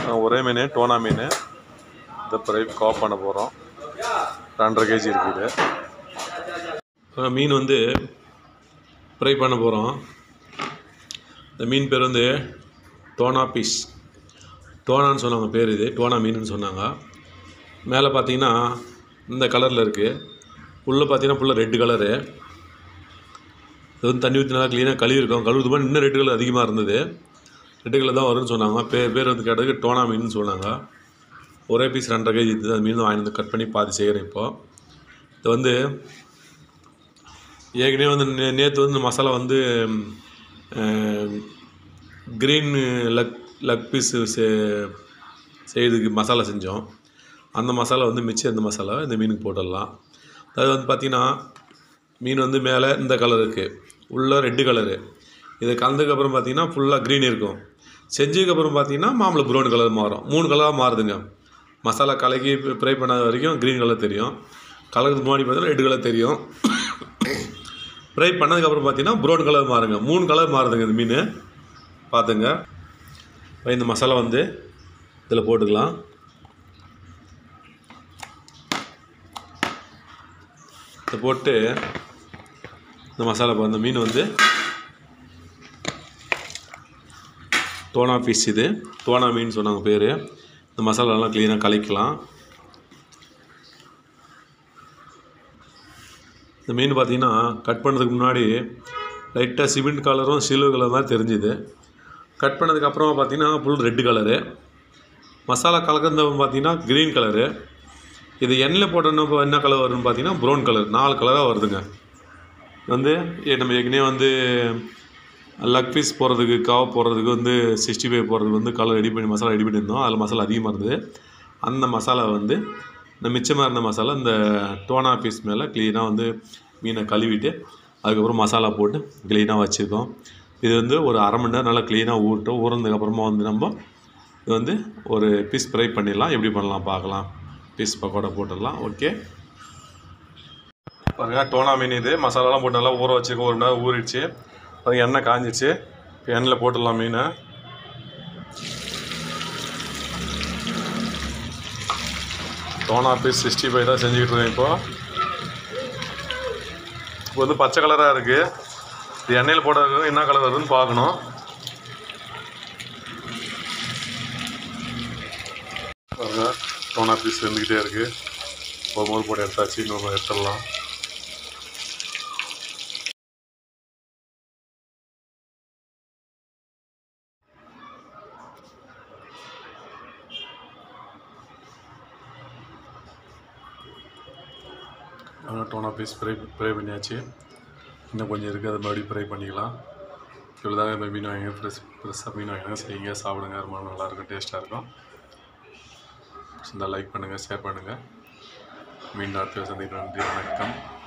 அஹ் ஒரே மீன் டோனா மீன் இந்த ஃப்ரை காப் பண்ண போகிறோம் ரெண்டரை கேஜி இருக்குது அஹ் மீன் வந்து ஃப்ரை பண்ண போகிறோம் இந்த மீன் பேர் வந்து டோனா பீஸ் டோனான்னு சொன்னாங்க பேர் இது டோனா மீனுன்னு சொன்னாங்க மேலே பார்த்தீங்கன்னா இந்த கலரில் இருக்குது உள்ளே பார்த்தீங்கன்னா ஃபுல்லாக ரெட்டு கலரு இது வந்து தண்ணி ஊற்றி நல்லா க்ளீனாக கழுவி இருக்கும் கழுவுது மாதிரி இன்னும் ரெட்டு கலர் அதிகமாக இருந்தது ரெட்டு கலர் தான் வரும்னு சொன்னாங்க பேர் பேர் வந்து கேட்டதுக்கு டோனா மீன் சொன்னாங்க ஒரே பீஸ் ரெண்டரை கேஜி இருந்தது அந்த மீன் வாங்கி வந்து கட் பண்ணி பாதி செய்கிறேன் இப்போது இது வந்து ஏற்கனவே வந்து நே நேற்று வந்து இந்த மசாலா வந்து க்ரீன் லக் லக் பீஸு செ செய்யறதுக்கு மசாலா செஞ்சோம் அந்த மசாலா வந்து மிச்சம் இந்த மசாலா இந்த மீனுக்கு போட்டுடலாம் அது வந்து பார்த்திங்கன்னா மீன் வந்து மேலே இந்த கலர் இருக்குது உள்ளே ரெட்டு கலரு இது கலந்ததுக்கப்புறம் பார்த்தீங்கன்னா ஃபுல்லாக க்ரீன் இருக்கும் செஞ்சதுக்கப்புறம் பார்த்தீங்கன்னா மாம்பழம் ப்ரௌன் கலர் மாறும் மூணு கலராக மாறுதுங்க மசாலா கலக்கி ஃப்ரை பண்ணாத வரைக்கும் க்ரீன் கலர் தெரியும் கலருக்கு முன்னாடி பார்த்தீங்கன்னா ரெட் கலர் தெரியும் ஃப்ரை பண்ணதுக்கப்புறம் பார்த்தீங்கன்னா ப்ரௌன் கலர் மாறுங்க மூணு கலர் மாறுதுங்க இந்த மீன் பார்த்துங்க இப்போ இந்த மசாலா வந்து இதில் போட்டுக்கலாம் இதை போட்டு இந்த மசாலா பா- இந்த மீன் வந்து டோனா பீஸ் இது டோனா மீன் சொன்னாங்க பேர் இந்த மசாலாலாம் க்ளீனாக கலக்கலாம் இந்த மீன் பார்த்தீங்கன்னா கட் பண்ணதுக்கு முன்னாடி லைட்டாக சிமெண்ட் கலரும் சில்வர் கலர் மாதிரி தெரிஞ்சுது கட் பண்ணதுக்கப்புறமா பார்த்தீங்கன்னா ஃபுல் ரெட்டு கலரு மசாலா கலக்கிறது பார்த்தீங்கன்னா க்ரீன் கலரு இது எண்ணெயில் போட்டோன்னா இப்போ என்ன கலர் வரும்னு பார்த்தீங்கன்னா ப்ரௌன் கலர் நாலு கலராக வருதுங்க வந்து ஏ- நம்ம ஏற்கனவே வந்து லக் பீஸ் போடுறதுக்கு காவ போடுறதுக்கு வந்து சிக்ஸ்டி ஃபைவ் போடுறதுக்கு வந்து கலர் ரெடி பண்ணி மசாலா ரெடி பண்ணியிருந்தோம் அதில் மசாலா அதிகமாக இருந்தது அந்த மசாலா வந்து இந்த மிச்சமாக இருந்த மசாலா இந்த டோனா பீஸ் மேலே க்ளீனாக வந்து மீனை கழுவிட்டு அதுக்கப்புறம் மசாலா போட்டு க்ளீனாக வச்சுருக்கோம் இது வந்து ஒரு அரை மணி நேரம் நல்லா க்ளீனாக ஊறட்டும் ஊறினதுக்கப்புறமா வந்து நம்ம இது வந்து ஒரு பீஸ் ஃப்ரை பண்ணிடலாம் எப்படி பண்ணலாம் பார்க்கலாம் பீஸ் பக்கோடா போட்டுடலாம் ஓகே பாருங்க டோனா மீன் இது மசாலாலாம் போட்டு நல்லா ஊற வச்சுருக்கோம் ஒரு மணி நேரம் ஊறிடுச்சு அது எண்ணெய் காஞ்சிச்சு இப்போ எண்ணெயில் போட்டுடலாம் மீனை டோனா பீஸ் சிக்ஸ்டி ஃபைவ் தான் செஞ்சுக்கிட்டு இருக்கேன் இப்போ இப்போ வந்து பச்சை கலராக இருக்குது இது எண்ணெயில் போடுறதுக்கு என்ன கலர் வருதுன்னு பார்க்கணும் பாருங்க டோனா பீஸ் வெந்துக்கிட்டே இருக்குது ஒரு மோர் போட்டு எடுத்தாச்சு இன்னொரு எடுத்துடலாம் டோனா பீஸ் ஃப்ரை ஃப்ரை பண்ணியாச்சு இன்னும் கொஞ்சம் இருக்குது அதை மறுபடியும் ஃப்ரை பண்ணிக்கலாம் இவ்வளோதாங்க இந்த மீன் வாங்கி ஃப்ரெஷ் ஃப்ரெஷ்ஷாக மீன் வாங்கினா செய்யுங்க சாப்பிடுங்க ரொம்ப நல்லாயிருக்கும் டேஸ்ட்டாக இருக்கும் இந்த லைக் பண்ணுங்கள் ஷேர் பண்ணுங்கள் மீண்டும் அடுத்த சந்திக்கிறேன் நன்றி வணக்கம்